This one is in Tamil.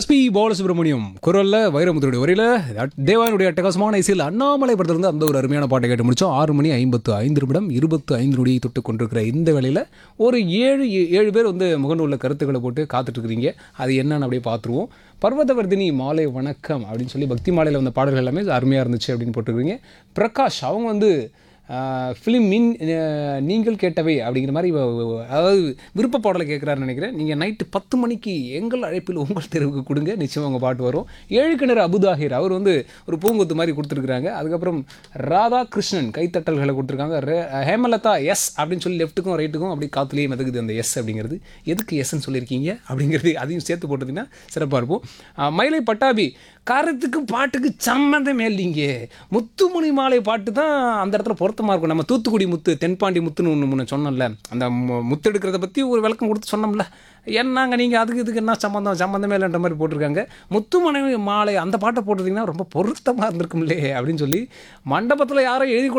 எஸ்பி பாலசுப்ரமணியம் குரல்ல வைரமுத்துடைய வரையில தேவானுடைய அட்டகாசமான இசையில் அண்ணாமலை படத்திலிருந்து அந்த ஒரு அருமையான பாட்டை கேட்டு முடிச்சோம் ஆறு மணி ஐம்பத்து ஐந்து நிமிடம் இருபத்து ஐந்து நொடியை தொட்டு கொண்டிருக்கிற இந்த வேளையில் ஒரு ஏழு ஏழு பேர் வந்து முகநூல்ல கருத்துக்களை போட்டு காத்துட்டு இருக்கிறீங்க அது என்னன்னு அப்படியே பார்த்துருவோம் பர்வதவர்தினி மாலை வணக்கம் அப்படின்னு சொல்லி பக்தி மாலையில் வந்த பாடல்கள் எல்லாமே அருமையாக இருந்துச்சு அப்படின்னு போட்டிருக்கிறீங்க பிரகாஷ் அவங்க வந்து ஃபிலிம் மின் அஹ், நீங்கள் கேட்டவை அப்படிங்கிற மாதிரி வ- வ- அதாவது விருப்ப பாடலை கேட்குறாருன்னு நினைக்கிறேன் நீங்கள் நைட்டு பத்து மணிக்கு எங்கள் அழைப்பில் உங்கள் தெருவுக்கு கொடுங்க நிச்சயம் உங்கள் பாட்டு வரும் ஏழு கிணறு அபுதாகிர் அவர் வந்து ஒரு பூங்கொத்து மாதிரி கொடுத்துருக்குறாங்க அதுக்கப்புறம் ராதா கிருஷ்ணன் கைத்தட்டல்களை கொடுத்துருக்காங்க ரே- ஹேமலதா எஸ் அப்படின்னு சொல்லி லெஃப்ட்டுக்கும் ரைட்டுக்கும் அப்படி காத்துலேயே மிதக்குது அந்த எஸ் அப்படிங்கிறது எதுக்கு எஸ்ன்னு சொல்லியிருக்கீங்க அப்படிங்கிறது அதையும் சேர்த்து போட்டதுன்னா சிறப்பாக இருக்கும் அஹ், மயிலை பட்டாபி காரத்துக்கு பாட்டுக்கு சம்மந்தமே இல்லைங்க முத்துமணி மாலை பாட்டு தான் அந்த இடத்துல பொருத்தமாக இருக்கும் நம்ம தூத்துக்குடி முத்து தென்பாண்டி முத்துன்னு ஒன்று முன்ன சொன்னோம்ல அந்த மு- முத்து எடுக்கிறத பற்றி ஒரு விளக்கம் கொடுத்து சொன்னோம்ல என்னங்க நீங்கள் அதுக்கு இதுக்கு என்ன சம்மந்தம் சம்மந்தமே இல்லைன்ற மாதிரி போட்டிருக்காங்க முத்துமணி மாலை அந்த பாட்டை போட்டிருந்தீங்கன்னா ரொம்ப பொருத்தமாக இருந்திருக்கும்லே அப்படின்னு சொல்லி மண்டபத்தில் யாரோ எழுதி